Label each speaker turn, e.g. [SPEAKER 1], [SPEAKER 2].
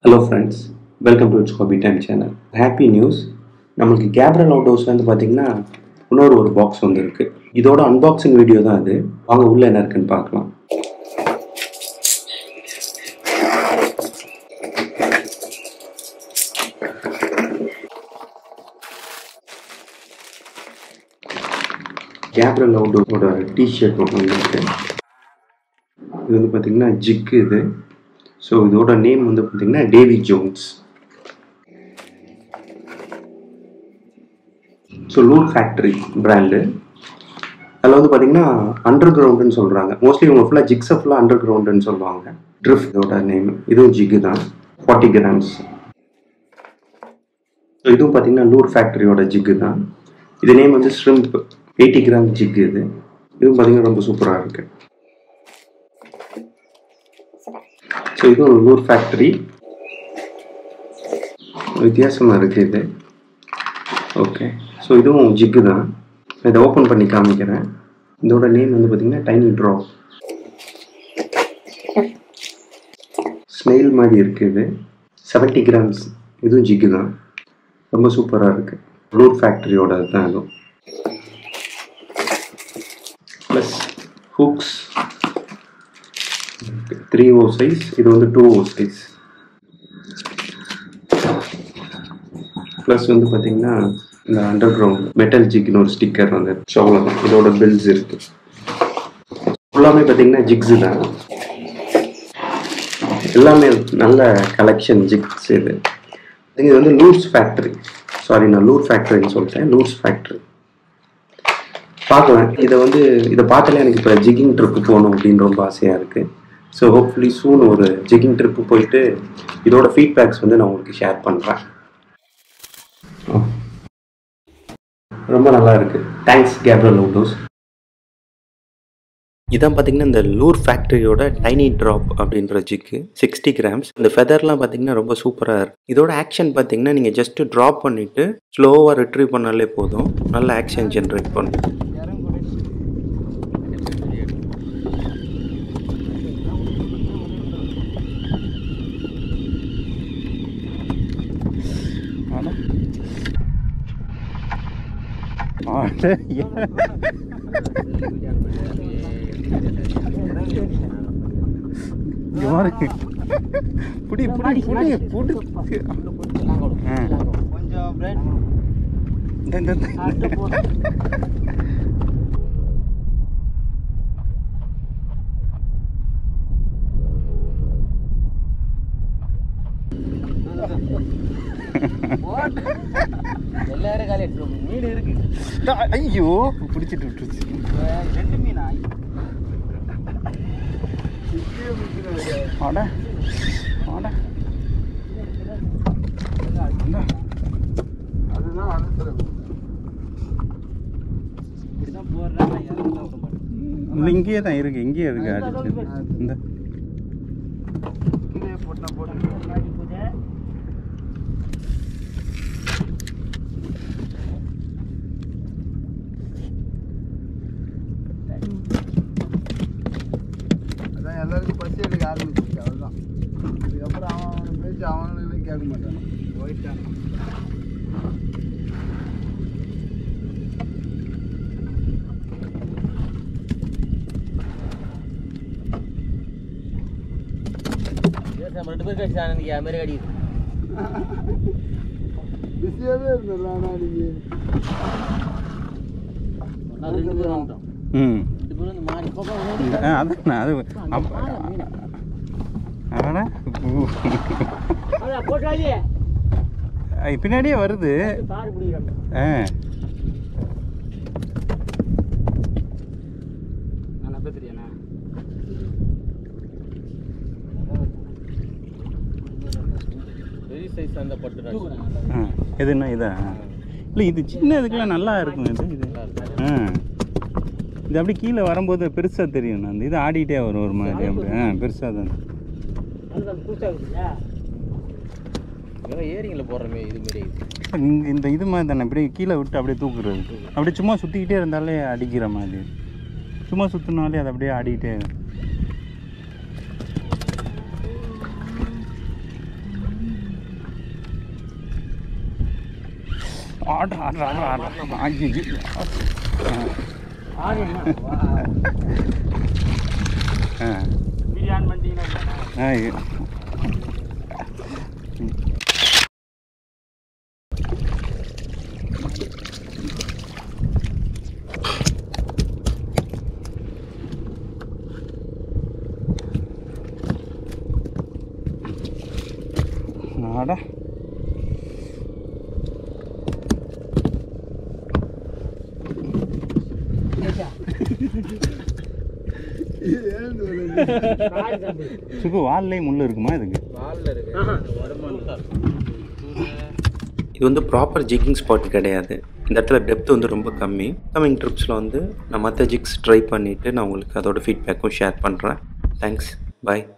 [SPEAKER 1] Hello friends welcome to it's hobby time channel happy news நம்மளுக்கு கேப்ரல் அவுட் வந்து பார்த்தீங்கன்னா இன்னொரு ஒரு பாக்ஸ் வந்து இருக்கு இதோட அன்பாக்சிங் வீடியோ தான் அது வாங்க உள்ள என்ன இருக்குன்னு பார்க்கலாம் கேப்ரல் அவுட்டோட டிஷர்ட் ஒன்று வந்துருக்கு இது வந்து பார்த்தீங்கன்னா ஜிக்கு இது ஸோ இதோட நேம் வந்து பார்த்தீங்கன்னா Davy Jones so lure factory brand அதில் வந்து பார்த்தீங்கன்னா அண்டர் கிரவுண்டுன்னு சொல்கிறாங்க மோஸ்ட்லி இவங்க ஃபுல்லாக ஜிக்ஸை ஃபுல்லாக அண்டர் கிரவுண்டுன்னு சொல்லுவாங்க ட்ரிஃப் இதோட நேம் இதுவும் ஜிக்கு தான் ஃபார்ட்டி கிராம்ஸ் ஸோ இதுவும் பார்த்தீங்கன்னா லூட் ஃபேக்ட்ரியோட ஜிக்கு தான் இது நேம் வந்து ஸ்ரிம்ப் எயிட்டி கிராம் ஜிக்கு இது இதுவும் பார்த்தீங்கன்னா ரொம்ப சூப்பராக இருக்குது ஸோ இதுவும் லூர் ஃபேக்ட்ரி வித்தியாசமாக இருக்குது இது ஓகே ஸோ இதுவும் ஜிக்கு தான் இதை ஓப்பன் பண்ணி காமிக்கிறேன் இதோட நேம் வந்து பார்த்தீங்கன்னா டைனி ட்ராப் ஸ்னெயில் மாதிரி இருக்குது இது செவன்ட்டி கிராம்ஸ் இதுவும் ஜிக்கு தான் ரொம்ப சூப்பராக இருக்குது லூர் ஃபேக்ட்ரியோட தான் அதுவும் plus hooks three O size இது வந்து டூ ஓ சைஸ் ப்ளஸ் வந்து பார்த்தீங்கன்னா இந்த அண்டர் கிரவுண்ட் மெட்டல் ஜிக்னு ஒரு ஸ்டிக்கர் வந்து ஸோ அவ்வளோதான் இதோட பில்ஸ் இருக்கு ஃபுல்லாமே பார்த்தீங்கன்னா ஜிக்ஸு தான் எல்லாமே நல்ல கலெக்ஷன் ஜிக்ஸ் இது இது வந்து லூர்ஸ் ஃபேக்ட்ரி சாரி நான் லூர் ஃபேக்ட்ரின்னு சொல்லிட்டேன் லூர்ஸ் ஃபேக்ட்ரி பார்க்கலாம் இதை வந்து இதை பார்த்தாலே எனக்கு இப்போ ஜிகிங் ட்ரிப்பு போகணும் அப்படின்னு ரொம்ப ஆசையாக இருக்குது ஸோ ஹோப்ஃபுல்லி சூன் ஒரு ஜிகிங் ட்ரிப்பு போயிட்டு இதோட ஃபீட்பேக்ஸ் வந்து நான் உங்களுக்கு ஷேர் பண்ணுறேன் ரொம்ப நல்லா இருக்கு தேங்க்ஸ் கேப்ரல் அவுட்டோஸ் இதான் பார்த்தீங்கன்னா இந்த லூர் ஃபேக்ட்ரியோட டைனி ட்ராப் அப்படின்ற ஜிக்கு சிக்ஸ்டி கிராம்ஸ் இந்த ஃபெதர்லாம் பார்த்தீங்கன்னா ரொம்ப சூப்பராக இருக்கு இதோட ஆக்ஷன் பார்த்தீங்கன்னா நீங்கள் ஜஸ்ட் ட்ராப் பண்ணிவிட்டு ஸ்லோவாக ரிட்ரீவ் பண்ணாலே போதும் நல்ல ஆக்ஷன் ஜென்ரேட் பண்ணும்
[SPEAKER 2] இங்க பாரு புடி புடி புடி புடி ஆ. இந்த, இந்த, இந்த.
[SPEAKER 3] எல்லாரும் காலி எடுத்துரும் மீன் இருக்கு
[SPEAKER 2] டா- ஐயோ பிடிச்சிட்டு விட்டுருச்சு
[SPEAKER 3] ரெண்டு மீனா
[SPEAKER 2] ஆட ஆட இந்தா.
[SPEAKER 3] இப்படிதான் போடுறேன் நான் இறந்து தான் விட மாட்டேன்
[SPEAKER 2] இந்த இங்கேயே தான் இருக்கு இங்கேயே இருக்கு அடிச்சு இந்த
[SPEAKER 4] அதான் எல்லாருக்கும் பசி எடுக்க ஆரம்பிச்சிருக்கு அவ்வளோதான் இதுக்கப்புறம் அவன் அவன் பேச்சு அவனுக்கு கேட்க மாட்டான் போயிட்டான்
[SPEAKER 3] நம்ம ரெண்டு பேரும் கழிச்சு அன்னைக்கு அது மாதிரி அடிக்குது
[SPEAKER 4] பிஸியாகவே இருந்தேன் அன்னைக்கு
[SPEAKER 3] நான் ரெண்டு பேரும் வந்துட்டோம்
[SPEAKER 2] ம்
[SPEAKER 3] ரெண்டு பேரும் வந்து மாறி கோபம்
[SPEAKER 2] இந்த ஆ, அதான் அது அப்ப அடடா. ஊ.
[SPEAKER 3] போட்டு வாங்கி
[SPEAKER 2] ஐ, பின்னாடியே வருது
[SPEAKER 3] தாறு பிடிக்கிறாங்க
[SPEAKER 2] ஆ
[SPEAKER 3] நான் நம்ப தெரியாண்ணா பெரிய சைஸ் அந்த பட்டு
[SPEAKER 2] ஆ எதுன்னா இதா இல்லை இது சின்ன இதுக்கெல்லாம் நல்லா இருக்கும் இது இது ஆ இது அப்படியே கீழே வரும்போது பெருசாக தெரியும் நான் இது ஆடிட்டே வரும் ஒரு மாதிரி அப்படி ஆ பெருசாக தான்
[SPEAKER 3] ஏரிங்கள போடுறமே இது மாதிரி
[SPEAKER 2] இங்க இந்த இது மாதிரி தானே அப்படியே கீழே விட்டு அப்படியே தூக்குறது அப்படியே சும்மா சுற்றிக்கிட்டே இருந்தாலே அடிக்கிற மாதிரி சும்மா சுற்றினாலே அது அப்படியே ஆடிக்கிட்டே ஆடுறா ஆடுறா ஆடுறா ஆடுறா ஐயோ ஆ
[SPEAKER 3] பிரியாணி பண்ணிட்டீங்கன்னா
[SPEAKER 2] ஆ இது. அட சுக்கு வால்லே முள் இருக்குமா இதுக்கு
[SPEAKER 1] இது வந்து ப்ராப்பர் ஜிக்கிங் ஸ்பாட் கிடையாது இந்த இடத்துல டெப்த் வந்து ரொம்ப கம்மி கம்மிங் ட்ரிப்ஸில் வந்து நான் மற்ற ஜிக்ஸ் ட்ரை பண்ணிவிட்டு நான் உங்களுக்கு அதோட ஃபீட்பேக்கும் ஷேர் பண்ணுறேன் தேங்க்ஸ் பை